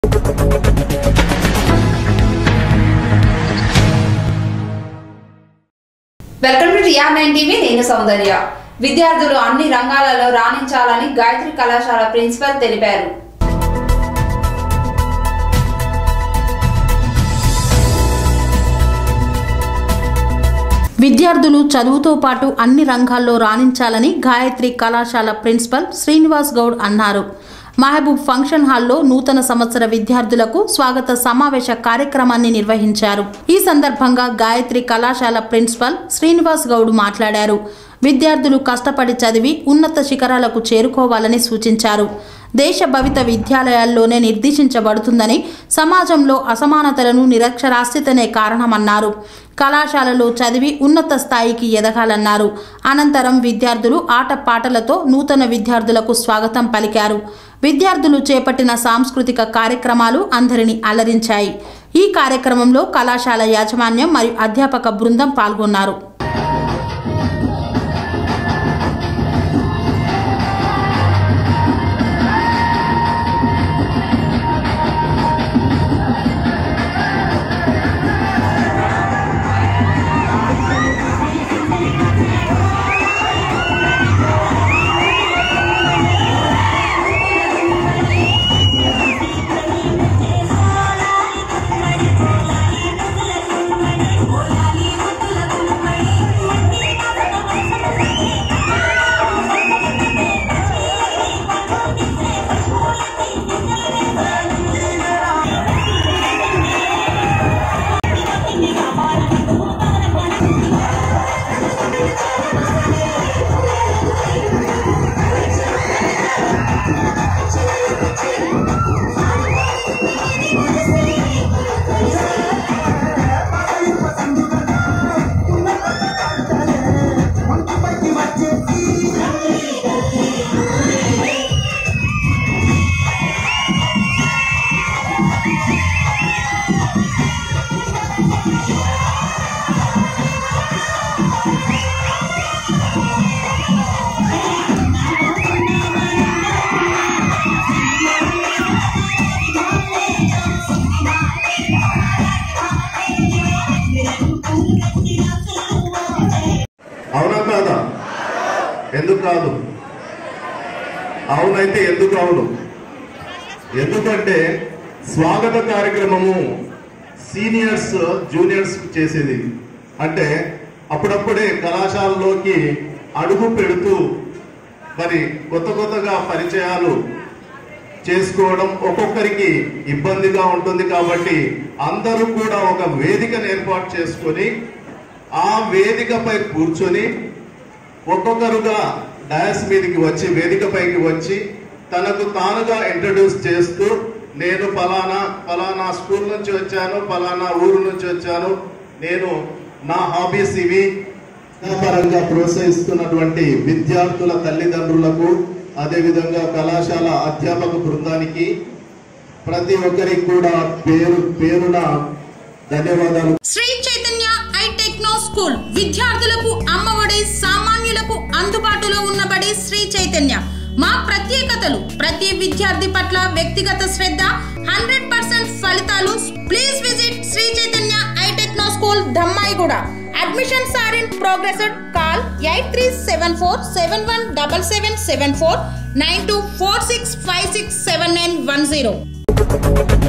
welcome to TR nine TV నేను సౌందర్య విద్యార్థులు అన్ని రంగాలలో రాణించాలని గాయత్రి కళాశాల ప్రిన్సిపల్ తెలిపారు విద్యార్థులు చదువుతో పాటు అన్ని రంగాల్లో రాణించాలని గాయత్రి కళాశాల ప్రిన్సిపల్ శ్రీనివాస్ గౌడ్ అన్నారు మహబూబ్ ఫంక్షన్ హాల్లో నూతన సంవత్సర విద్యార్థులకు స్వాగత సమావేశ కార్యక్రమాన్ని నిర్వహించారు ఈ సందర్భంగా గాయత్రి కళాశాల ప్రిన్సిపల్ శ్రీనివాస్ గౌడ్ మాట్లాడారు విద్యార్థులు కష్టపడి చదివి ఉన్నత శిఖరాలకు చేరుకోవాలని సూచించారు దేశ భవిత విద్యాలయాల్లోనే నిర్దేశించబడుతుందని సమాజంలో అసమానతలను నిరక్షరాస్యతనే కారణమన్నారు కళాశాలలో చదివి ఉన్నత స్థాయికి ఎదగాలన్నారు అనంతరం విద్యార్థులు ఆటపాటలతో నూతన విద్యార్థులకు స్వాగతం పలికారు విద్యార్థులు చేపట్టిన సాంస్కృతిక కార్యక్రమాలు అందరినీ అలరించాయి ఈ కార్యక్రమంలో కళాశాల యాజమాన్యం మరియు అధ్యాపక బృందం పాల్గొన్నారు అవునా కాదా ఎందుకు కాదు అవునైతే ఎందుకు అవును ఎందుకంటే స్వాగత కార్యక్రమము సీనియర్స్ జూనియర్స్ చేసేది అంటే అప్పుడప్పుడే కళాశాలలోకి అడుగు పెడుతూ మరి కొత్త కొత్తగా పరిచయాలు చేసుకోవడం ఒక్కొక్కరికి ఇబ్బందిగా ఉంటుంది కాబట్టి అందరూ కూడా ఒక వేదికను ఏర్పాటు చేసుకొని ఆ వేదికపై కూర్చొని ఒక్కొక్కరుగా డయాస్ మీదకి వచ్చి వేదికపైకి వచ్చి తనకు తానుగా ఇంట్రడ్యూస్ చేస్తూ నేను ఫలానా ఫలానా స్కూల్ నుంచి వచ్చాను ఫలానా ఊరు నుంచి వచ్చాను నేను నా హాబీస్ ఇవి పరంగా ప్రోత్సహిస్తున్నటువంటి విద్యార్థుల తల్లిదండ్రులకు అదేవిధంగా కళాశాల అధ్యాపక బృందానికి ప్రతి ఒక్కరికి కూడా పేరు పేరున ధన్యవాదాలు Sri Chaitanya I techno school విద్యార్థులకు అమ్మఒడి సామాన్యులకు అందుబాటులో ఉన్నబడి శ్రీ చైతన్య మా ప్రత్యేకతలు ప్రతి విద్యార్థి పట్ల వ్యక్తిగత శ్రద్ధ హండ్రెడ్ పర్సెంట్ ఫలితాలు please visit Sri Chaitanya I techno school Dammaiguda admissions are in progress call eight three seven four seven one double seven seven four nine two four six five six seven nine one zero